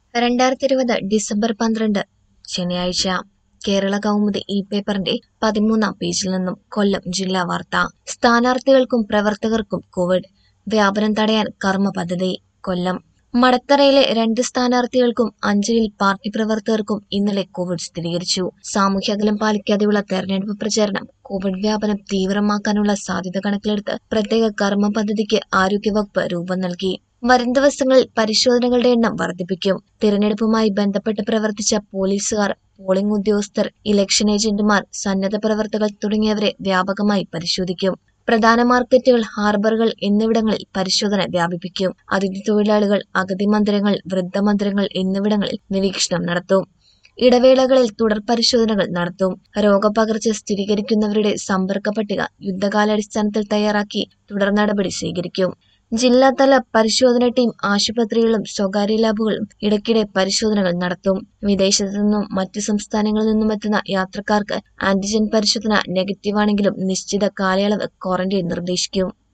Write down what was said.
രണ്ടായിരത്തി ഇരുപത് ഡിസംബർ പന്ത്രണ്ട് ശനിയാഴ്ച കേരള കൗമുദി ഈ പേപ്പറിന്റെ പതിമൂന്നാം പേജിൽ നിന്നും കൊല്ലം ജില്ലാ വാർത്ത സ്ഥാനാർത്ഥികൾക്കും പ്രവർത്തകർക്കും കോവിഡ് വ്യാപനം തടയാൻ കർമ്മ പദ്ധതി കൊല്ലം മടത്തറയിലെ രണ്ട് സ്ഥാനാർത്ഥികൾക്കും അഞ്ചലിൽ പാർട്ടി പ്രവർത്തകർക്കും ഇന്നലെ കോവിഡ് സ്ഥിരീകരിച്ചു സാമൂഹ്യ പാലിക്കാതെയുള്ള തെരഞ്ഞെടുപ്പ് പ്രചാരണം കോവിഡ് വ്യാപനം തീവ്രമാക്കാനുള്ള സാധ്യത കണക്കിലെടുത്ത് പ്രത്യേക കർമ്മ പദ്ധതിക്ക് ആരോഗ്യവകുപ്പ് രൂപം നൽകി വരും ദിവസങ്ങളിൽ പരിശോധനകളുടെ എണ്ണം വർദ്ധിപ്പിക്കും തിരഞ്ഞെടുപ്പുമായി ബന്ധപ്പെട്ട് പ്രവർത്തിച്ച പോലീസുകാർ പോളിംഗ് ഉദ്യോഗസ്ഥർ ഇലക്ഷൻ ഏജന്റുമാർ സന്നദ്ധ പ്രവർത്തകർ തുടങ്ങിയവരെ വ്യാപകമായി പരിശോധിക്കും പ്രധാന മാർക്കറ്റുകൾ ഹാർബറുകൾ എന്നിവിടങ്ങളിൽ പരിശോധന വ്യാപിപ്പിക്കും അതിഥി തൊഴിലാളികൾ അഗതി മന്ദിരങ്ങൾ വൃദ്ധമന്ദിരങ്ങൾ എന്നിവിടങ്ങളിൽ നിരീക്ഷണം നടത്തും ഇടവേളകളിൽ തുടർ പരിശോധനകൾ നടത്തും രോഗപകർച്ച സ്ഥിരീകരിക്കുന്നവരുടെ സമ്പർക്ക പട്ടിക യുദ്ധകാലാടിസ്ഥാനത്തിൽ തയ്യാറാക്കി തുടർ നടപടി സ്വീകരിക്കും ജില്ലാതല പരിശോധന ടീം ആശുപത്രികളും സ്വകാര്യ ലാബുകളും ഇടയ്ക്കിടെ പരിശോധനകൾ നടത്തും വിദേശത്തു നിന്നും മറ്റ് സംസ്ഥാനങ്ങളിൽ നിന്നും എത്തുന്ന യാത്രക്കാർക്ക് ആന്റിജൻ പരിശോധന നെഗറ്റീവാണെങ്കിലും നിശ്ചിത കാലയളവ് ക്വാറന്റൈൻ നിർദ്ദേശിക്കും